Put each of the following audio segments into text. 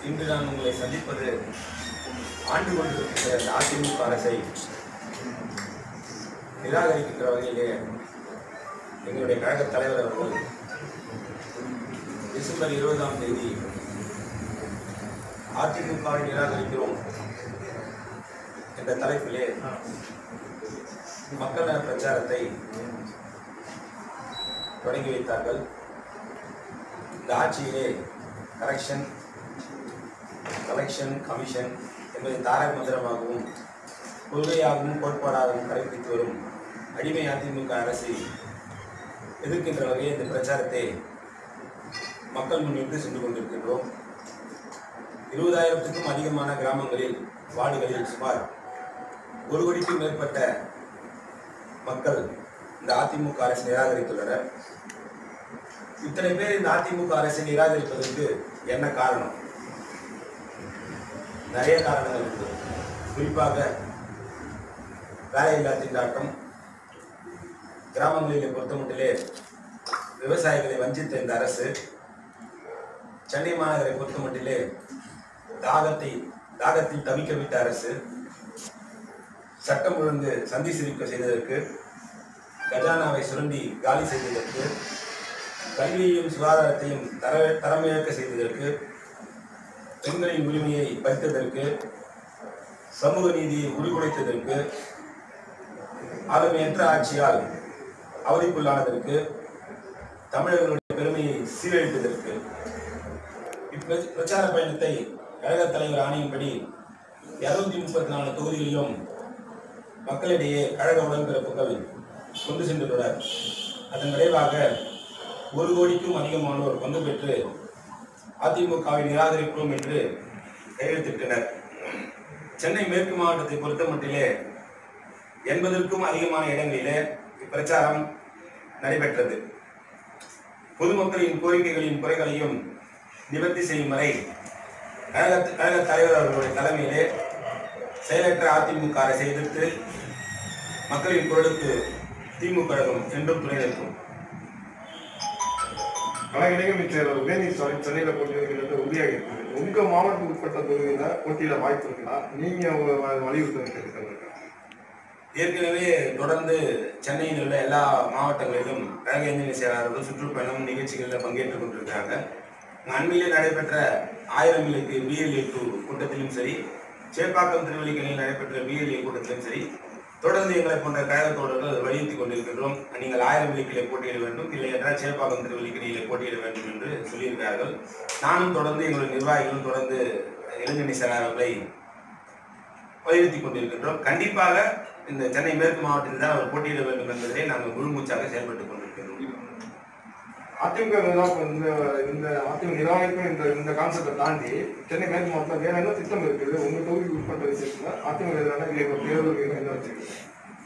இன்று நான் உங்களை சந்திப்பது ஆண்டு கொண்டிருக்கிற இந்த அதிமுக அரசை நிராகரிக்கின்ற வகையிலே எங்களுடைய கழக தலைவர் அவர்கள் டிசம்பர் இருபதாம் தேதி அதிமுகவை நிராகரிக்கிறோம் என்ற தலைப்பிலே மக்கள் நல பிரச்சாரத்தை தொடங்கி வைத்தார்கள் இந்த ஆட்சியிலே கரெக்ஷன் கலெக்ஷன் கமிஷன் என்பதை தாரக மந்திரமாகவும் கொள்கையாகவும் கோட்பாடாகவும் கடைபிடித்து வரும் அடிமை அதிமுக அரசை எதிர்க்கின்ற வகையில் இந்த பிரச்சாரத்தை மக்கள் முன்னிட்டு சென்று கொண்டிருக்கின்றோம் இருபதாயிரத்துக்கும் அதிகமான கிராமங்களில் வார்டுகளில் சுமார் ஒரு கோடிக்கும் மேற்பட்ட மக்கள் இந்த அதிமுக அரசை நிராகரித்துள்ளனர் இத்தனை பேர் இந்த அதிமுக அரசை நிராகரிப்பதற்கு என்ன காரணம் நிறைய காரணங்கள் உண்டு குறிப்பாக வேலையில்லா திண்டாட்டம் கிராமங்களிலே பொறுத்தமட்டிலே விவசாயிகளை வஞ்சித்த இந்த அரசு சென்னை மாநகரை பொறுத்தமட்டிலே தாகத்தை தாகத்தில் தவிக்க விட்ட அரசு சட்டம் ஒழுங்கு சந்தி சிரிக்க செய்ததற்கு கஜானாவை சுரண்டி காலி செய்ததற்கு கல்வியையும் சுகாதாரத்தையும் தர தரமிழக்க செய்ததற்கு பெண்களின் உரிமையை பறித்ததற்கு சமூக நீதியை உருகுலைத்ததற்கு ஆளுமையற்ற ஆட்சியால் அவதிக்குள்ளானதற்கு தமிழர்களுடைய பெருமையை சீரழித்ததற்கு இப்ப- பிரச்சார பயணத்தை கழக தலைவர் ஆணையின்படி இருநூத்தி முப்பத்தி நாலு தொகுதிகளிலும் மக்களிடையே கழக உடன்பிறப்புகள் கொண்டு சென்றுள்ளனர் அதன் விளைவாக ஒரு கோடிக்கும் அதிகமானோர் பங்கு பெற்று அதிமுகவை நிராகரிப்போம் என்று கையெழுத்திட்டனர் சென்னை மேற்கு மாவட்டத்தை பொறுத்த மட்டிலே எண்பதற்கும் அதிகமான இடங்களிலே இப்பிரச்சாரம் நடைபெற்றது பொதுமக்களின் கோரிக்கைகளின் குறைகளையும் நிவர்த்தி செய்யும் வரை கழக கழக தலைவர் அவர்களுடைய தலைமையிலே செயலற்ற அதிமுக அரசை எதிர்த்து மக்களின் குரலுக்கு திமுக கழகம் என்றும் துணை நிற்கும் பல இடைகள் செயலர் உதயநிதி ஸ்டாலின் சென்னையில போட்டியிடுகிறது உறுதியாக இருக்குது உங்க மாவட்டத்துக்கு உட்பட்ட தொகுதியில போட்டியிட வாய்ப்பு இருக்குதா நீங்க வ- வ- வலியுறுத்த இருக்கிறது ஏற்கனவே தொடர்ந்து சென்னையில் உள்ள எல்லா மாவட்டங்களிலும் கழக இளைஞர் செயலாளர்கள் சுற்றுப்பயணம் நிகழ்ச்சிகளில் பங்கேற்றுக் கொண்டிருக்கிறாங்க அண்மையிலே நடைபெற்ற ஆயிரம் இலக்கு பிஎல்ஏ டூ கூட்டத்திலும் சரி சேப்பாக்கம் திருவள்ளிக்கணியில் நடைபெற்ற பிஎல்ஏ கூட்டத்திலும் சரி தொடர்ந்து எங்களை போன்ற கழக தோழர்கள் வலியுறுத்தி கொண்டிருக்கின்றோம் நீங்கள் ஆயிரம் இலக்கிலே போட்டியிட வேண்டும் இல்லை என்றால் சேப்பாக்கம் திருவள்ளிக்கணியிலே போட்டியிட வேண்டும் என்று சொல்லியிருக்கிறார்கள் நானும் தொடர்ந்து எங்களுடைய நிர்வாகிகளும் தொடர்ந்து இளைஞரணி செயலாளர்களை வலியுறுத்தி கொண்டிருக்கின்றோம் கண்டிப்பாக இந்த சென்னை மேற்கு மாவட்டத்தில் தான் அவர் போட்டியிட வேண்டும் என்பதிலே நாங்கள் முழுமூச்சாக செயல்பட்டுக் கொண்டிருக்கின்றோம் அதிமுக நிர்வாகம் இந்த இந்த அதிமுக நிர்வாகிக்கும் இந்த இந்த கான்செப்டை தாண்டி சென்னை மேற்கு மாவட்டத்தில் வேற என்ன திட்டம் இருக்குது உங்க தொகுதிக்கு உட்பட்ட விஷயத்துல அதிமுக எதிரான இல்லை இப்ப தேர்தல் என்ன வச்சிருக்கு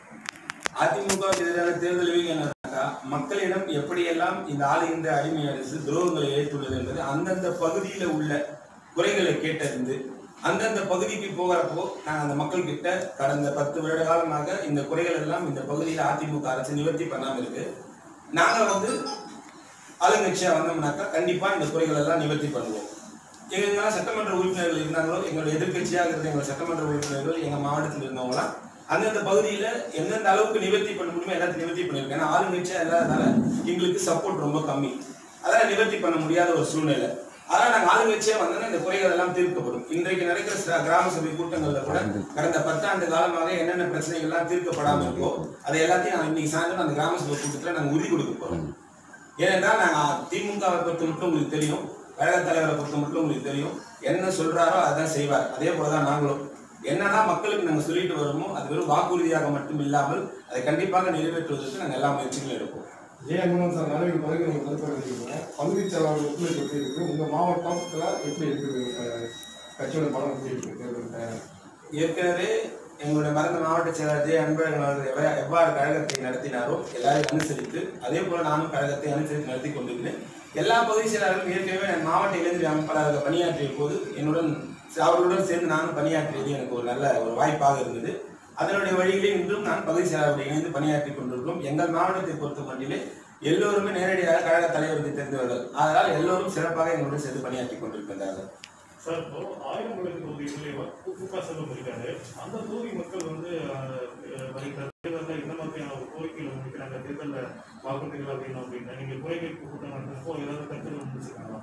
அதிமுக எதிரான தேர்தல் வியூகம் என்னன்னாக்கா மக்களிடம் எப்படியெல்லாம் இந்த ஆளுகின்ற அடிமை அரசு துரோகங்களை ஏற்றுள்ளது என்பது அந்தந்த பகுதியில் உள்ள குறைகளை கேட்டறிந்து அந்தந்த பகுதிக்கு போகிறப்போ நாங்கள் அந்த மக்கள் கிட்ட கடந்த பத்து வருட காலமாக இந்த குறைகள் எல்லாம் இந்த பகுதியில் அதிமுக அரசு நிவர்த்தி பண்ணாமல் இருக்கு நாங்கள் வந்து ஆளுங்கட்சியா வந்தோம்னாக்கா கண்டிப்பா இந்த குறைகள் எல்லாம் நிவர்த்தி பண்ணுவோம் எங்கெங்கெல்லாம் சட்டமன்ற உறுப்பினர்கள் இருந்தாங்களோ எங்களோட எதிர்க்கட்சியாக இருந்த எங்கள் சட்டமன்ற உறுப்பினர்கள் எங்க மாவட்டத்தில் இருந்தவங்களாம் அந்தந்த பகுதியில எந்தெந்த அளவுக்கு நிவர்த்தி பண்ண முடியுமோ எல்லாத்தையும் நிவர்த்தி பண்ணிருக்கேன் ஏன்னா ஆளுங்கட்சியா இல்லாததால எங்களுக்கு சப்போர்ட் ரொம்ப கம்மி அதெல்லாம் நிவர்த்தி பண்ண முடியாத ஒரு சூழ்நிலை அதனால நாங்கள் ஆளுங்கட்சியா வந்தோம்னா இந்த குறைகள் எல்லாம் தீர்க்கப்படும் இன்றைக்கு நடக்கிற ச- கிராம சபை கூட்டங்கள்ல கூட கடந்த பத்தாண்டு காலமாக என்னென்ன பிரச்சனைகள்லாம் தீர்க்கப்படாம இருக்கோ அதை எல்லாத்தையும் நான் இன்னைக்கு சாயந்தரம் அந்த கிராம சபை கூட்டத்துல நாங்கள் உறுதி கொடுக்க போறோம் ஏனென்றால் நாங்கள் திமுகவை பொறுத்த மட்டும் உங்களுக்கு தெரியும் கழக தலைவரை பொறுத்த மட்டும் உங்களுக்கு தெரியும் என்ன சொல்றாரோ அதான் செய்வார் அதே போல தான் நாங்களும் என்னெல்லாம் மக்களுக்கு நாங்கள் சொல்லிட்டு வரோமோ அது வெறும் வாக்குறுதியாக மட்டும் இல்லாமல் அதை கண்டிப்பாக நிறைவேற்றுவதற்கு நாங்கள் எல்லா முயற்சிகளும் எடுப்போம் ஜெயகுணம் சார் நலவில் பதவி உங்க கருத்து பகுதி செயலாளர் ஒத்துழைப்பு எப்படி இருக்கு உங்க மாவட்டத்துல எப்படி இருக்குது அஹ், கட்சியோட படம் எப்படி இருக்கு தேர்தல் தயார் ஏற்கனவே எங்களுடைய மறந்த மாவட்ட செயலாளர் ஜெய அன்பழகன் அவர்கள் எவ்வ- எவ்வாறு கழகத்தை நடத்தினாரோ எல்லாரையும் அனுசரித்து அதே போல நானும் கழகத்தை அனுசரித்து நடத்தி கொண்டிருக்கிறேன் எல்லா பகுதி செயலாளர்களும் ஏற்கனவே நான் மாவட்ட இளைஞர் அமைப்பாளராக பணியாற்றிய போது என்னுடன் அவர்களுடன் சேர்ந்து நானும் பணியாற்றியது எனக்கு ஒரு நல்ல ஒரு வாய்ப்பாக இருந்தது அதனுடைய வழியிலே இன்றும் நான் பகுதி செயலாளருடன் இணைந்து பணியாற்றி கொண்டிருக்கிறோம் எங்கள் மாவட்டத்தை பொறுத்த மட்டிலே எல்லோருமே நேரடியாக கழக தலைவருக்கு தெரிந்தவர்கள் அதனால் எல்லோரும் சிறப்பாக எங்களுடன் சேர்ந்து பணியாற்றி கொண்டிருக்கின்றார்கள் சார் இப்போ ஆயிரம் விளக்கு தொகுதியிலே கு செல்வம் இருக்காரு அந்த தொகுதி மக்கள் வந்து அஹ், அஹ், வருகிற தேர்தலில் இந்த மாதிரியான ஒரு கோரிக்கைகளை முடிக்கிறாங்க தேர்தலில் வாக்குறுதிகள் அப்படின்னு அப்படின்னு நீங்க குறை கேட்பு கூட்டம் நடந்தப்போ ஏதாவது கருத்துக்கள் முடிச்சிருக்காங்களா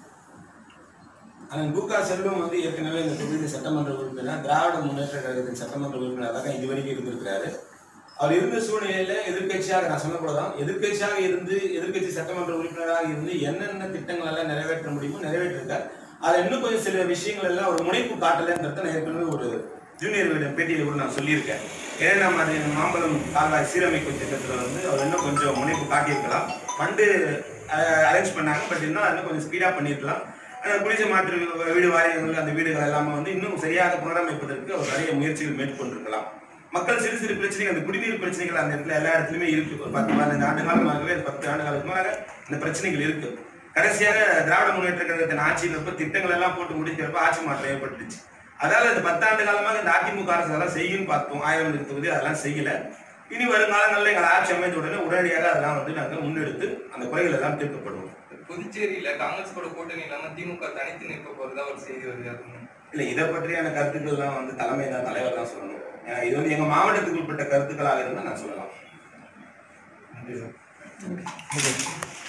ஆனால் குகா செல்வம் வந்து ஏற்கனவே இந்த தொகுதியில் சட்டமன்ற உறுப்பினர் திராவிட முன்னேற்ற கழகத்தின் சட்டமன்ற உறுப்பினராக தான் இதுவரைக்கும் இருந்திருக்கிறாரு அவர் இருந்த சூழ்நிலையில எதிர்க்கட்சியாக நான் சொல்லக்கூடாதான் எதிர்க்கட்சியாக இருந்து எதிர்க்கட்சி சட்டமன்ற உறுப்பினராக இருந்து என்னென்ன திட்டங்கள் எல்லாம் நிறைவேற்ற முடியுமோ நிறைவேற்றிருக்கார் அதை இன்னும் கொஞ்சம் சில விஷயங்கள் எல்லாம் ஒரு முனைப்பு காட்டலைன்றத நான் ஏற்கனவே ஒரு ஜூனியர் வீடு பேட்டியில் கூட நான் சொல்லியிருக்கேன் ஏன்னா அது மாம்பழம் கால்வாய் சீரமைப்பு திட்டத்தில் வந்து அவர் இன்னும் கொஞ்சம் முனைப்பு காட்டியிருக்கலாம் ஃபண்டு அரேஞ்ச் பண்ணாங்க பட் இன்னும் இன்னும் கொஞ்சம் ஸ்பீடாக பண்ணியிருக்கலாம் அந்த குடிசை மாற்று வீடு வாரியங்கள் அந்த வீடுகள் எல்லாமே வந்து இன்னும் சரியாக புனரமைப்பதற்கு அவர் நிறைய முயற்சிகள் மேற்கொண்டிருக்கலாம் மக்கள் சிறு சிறு பிரச்சனைகள் அந்த குடிநீர் பிரச்சனைகள் அந்த இடத்துல எல்லா இடத்துலயுமே இருக்கு ஒரு பத்து பதினஞ்சு ஆண்டு காலமாகவே அது பத்து ஆண்டு காலத்துக்கு மேலாக இந்த பிரச்சனைகள் இருக்கு கடைசியாக திராவிட முன்னேற்ற கழகத்தின் ஆட்சியில் இருப்ப திட்டங்கள் எல்லாம் போட்டு முடிக்கிறப்ப ஆட்சி மாற்றம் ஏற்பட்டுச்சு அதாவது இந்த பத்தாண்டு காலமாக இந்த அதிமுக அரசு அதெல்லாம் செய்யும் பார்த்தோம் ஆயிரம் தொகுதி அதெல்லாம் செய்யல இனி வருங்காலங்களில் எங்கள் ஆட்சி அமைந்த உடனே உடனடியாக அதெல்லாம் வந்து நாங்கள் முன்னெடுத்து அந்த குறைகள் எல்லாம் தீர்க்கப்படுவோம் புதுச்சேரியில காங்கிரஸ் கூட கூட்டணி இல்லாம திமுக தனித்து நிற்க போறதா ஒரு செய்தி வருது அது உண்மை. இல்ல இதை பற்றியான கருத்துக்கள்லாம் வந்து தலைமை தான் தலைவர் தான் சொல்லணும் ஏன்னா இது வந்து எங்க மாவட்டத்துக்கு உட்பட்ட கருத்துக்களாக இருந்தால் நான் சொல்லலாம் நன்றி சார்